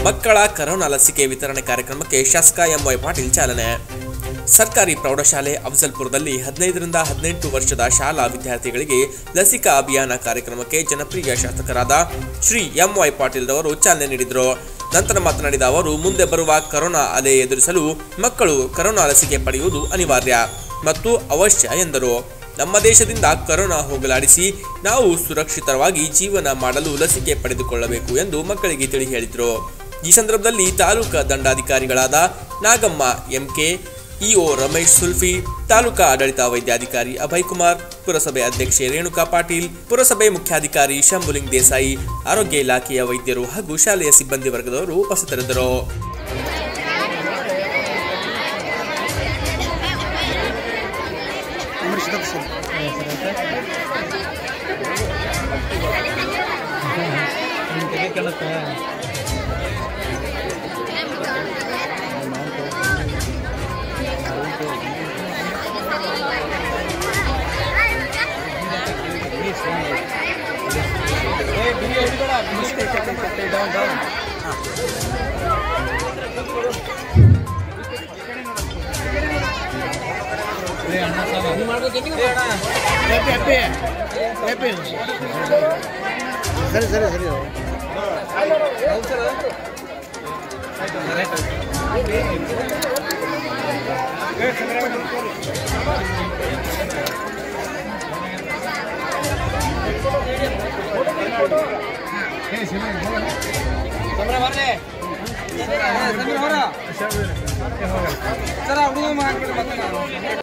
ಮಕ್ಕಳ ಕರೋನಾ ಲಸಿಕೆ ವಿತರಣೆ ಕಾರ್ಯಕ್ರಮಕ್ಕೆ ಶಾಸಕ ಎಂವೈ ಪಾಟೀಲ್ ಚಾಲನೆ ಸರ್ಕಾರಿ ಪ್ರೌಢಶಾಲೆ ಅಫಜಲ್ಪುರದಲ್ಲಿ ಹದಿನೈದರಿಂದ ಹದಿನೆಂಟು ವರ್ಷದ ಶಾಲಾ ವಿದ್ಯಾರ್ಥಿಗಳಿಗೆ ಲಸಿಕಾ ಅಭಿಯಾನ ಕಾರ್ಯಕ್ರಮಕ್ಕೆ ಜನಪ್ರಿಯ ಶಾಸಕರಾದ ಶ್ರೀ ಎಂವೈ ಪಾಟೀಲ್ ರವರು ಚಾಲನೆ ನೀಡಿದರು ನಂತರ ಮಾತನಾಡಿದ ಅವರು ಮುಂದೆ ಬರುವ ಕರೋನಾ ಅಲೆ ಎದುರಿಸಲು ಮಕ್ಕಳು ಕರೋನಾ ಲಸಿಕೆ ಪಡೆಯುವುದು ಅನಿವಾರ್ಯ ಮತ್ತು ಅವಶ್ಯ ಎಂದರು ನಮ್ಮ ದೇಶದಿಂದ ಕರೋನಾ ಹೋಗಲಾಡಿಸಿ ನಾವು ಸುರಕ್ಷಿತವಾಗಿ ಜೀವನ ಮಾಡಲು ಲಸಿಕೆ ಪಡೆದುಕೊಳ್ಳಬೇಕು ಎಂದು ಮಕ್ಕಳಿಗೆ ತಿಳಿ ಹೇಳಿದರು ಈ ಸಂದರ್ಭದಲ್ಲಿ ತಾಲೂಕಾ ದಂಡಾಧಿಕಾರಿಗಳಾದ ನಾಗಮ್ಮ ಎಂಕೆ ಇಒ ರಮೇಶ್ ಸುಲ್ಫಿ ತಾಲೂಕಾ ಆಡಳಿತ ವೈದ್ಯಾಧಿಕಾರಿ ಅಭಯ್ ಕುಮಾರ್ ಪುರಸಭೆ ಅಧ್ಯಕ್ಷೆ ರೇಣುಕಾ ಪಾಟೀಲ್ ಪುರಸಭೆ ಮುಖ್ಯಾಧಿಕಾರಿ ಶಂಭುಲಿಂಗ್ ದೇಸಾಯಿ ಆರೋಗ್ಯ ಇಲಾಖೆಯ ವೈದ್ಯರು ಹಾಗೂ ಶಾಲೆಯ ಸಿಬ್ಬಂದಿ ವರ್ಗದವರು ಉಪಸ್ಥಿತರಿದ್ದರು ಸರಿ ಸರಿ ಸರಿ ಸರ ಹುಡುಗ ಮಾಡ್ಬಿಡಿ ಮತ್ತೆ ನಾನು